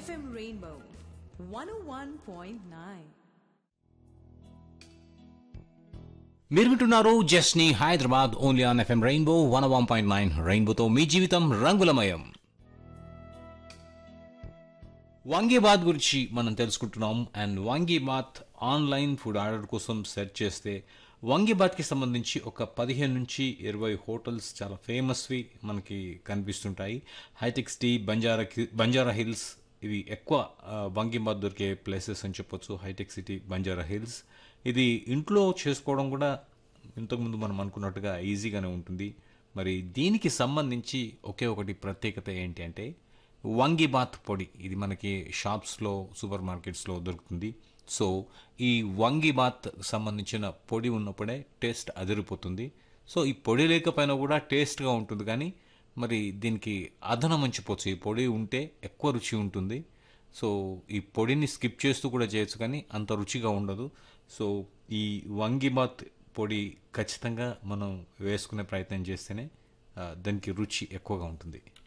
FM Rainbow 101.9. మీరు వింటున్నారు జస్ని Hyderabad only on FM rainbow one one point nine రెయిన్బోతో మీ జీవితం రంగులమయం వాంగీబాత్ గురించి మనం తెలుసుకుంటున్నాం and vangibath online food order కోసం సెర్చ్ చేస్తే వాంగీబాత్కి సంబంధించి ఒక పదిహేను నుంచి ఇరవై హోటల్స్ చాలా ఫేమస్వి మనకి కనిపిస్తుంటాయి hitech city Banjara Banjara hills ఇవి ఎక్కువ ఆ, వాంగీబాత్ దొరికే ప్లేసెస్ అని చెప్పొచ్చు హైటెక్ సిటీ బంజారా హిల్స్ ఇది ఇంట్లో చేసుకోవడం కూడా ఇంతకుముందు మనం అనుకున్నట్టుగా ఈజీగానే ఉంటుంది మరి దీనికి సంబంధించి ఒకే ఒకటి ప్రత్యేకత ఏంటి అంటే వంగిబాత్ పొడి ఇది మనకి షాప్స్లో సూపర్ మార్కెట్స్లో దొరుకుతుంది సో ఈ వంగిబాత్ సంబంధించిన పొడి ఉన్నప్పుడే టేస్ట్ అదిరిపోతుంది సో ఈ పొడి లేకపోయినా కూడా టేస్ట్గా ఉంటుంది కానీ మరి దీనికి అదనం మంచిపోవచ్చు ఈ పొడి ఉంటే ఎక్కువ రుచి ఉంటుంది సో ఈ పొడిని స్కిప్ చేస్తూ కూడా చేయొచ్చు కానీ అంత రుచిగా ఉండదు సో ఈ వంగిబాత్ పొడి ఖచ్చితంగా మనం వేసుకునే ప్రయత్నం చేస్తేనే ఆ, దానికి రుచి ఎక్కువగా ఉంటుంది